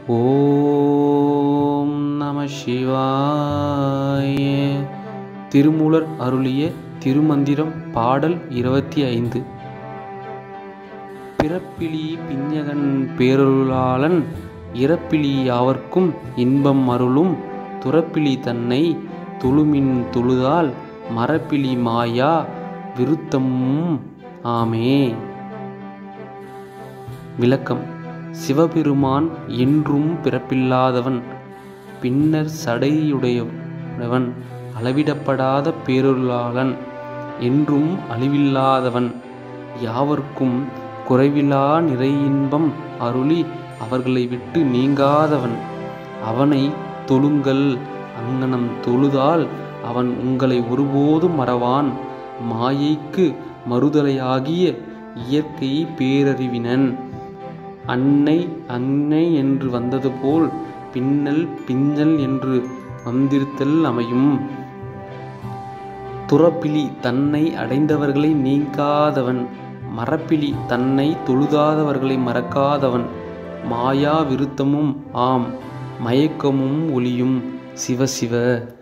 ஓம் நம சிவாய திருமூலர் அருளிய திருமந்திரம் பாடல் இருபத்தி ஐந்து பிறப்பிலி பிஞ்சகன் பேரருளாளன் இறப்பிலி யாவர்க்கும் இன்பம் அருளும் துறப்பிலி தன்னை துளுமின் தொழுதால் மரப்பிலி மாயா விருத்தமும் ஆமே விளக்கம் சிவபெருமான் என்றும் பிறப்பில்லாதவன் பின்னர் சடையுடையவன் அளவிடப்படாத பேரொருளாளன் என்றும் அழிவில்லாதவன் யாவர்க்கும் குறைவிலா நிறை இன்பம் அருளி அவர்களை விட்டு நீங்காதவன் அவனை தொழுங்கள் அங்கனம் தொழுதால் அவன் உங்களை ஒருபோதும் மறவான் மாயைக்கு மறுதலையாகிய இயற்கை பேரறிவினன் அன்னை அன்னை என்று வந்தது போல் பின்னல் பிஞ்சல் என்று வந்திருத்தல் அமையும் துறப்பிலி தன்னை அடைந்தவர்களை நீங்காதவன் மரப்பிலி தன்னை தொழுதாதவர்களை மறக்காதவன் மாயா விருத்தமும் ஆம் மயக்கமும் ஒளியும் சிவ சிவ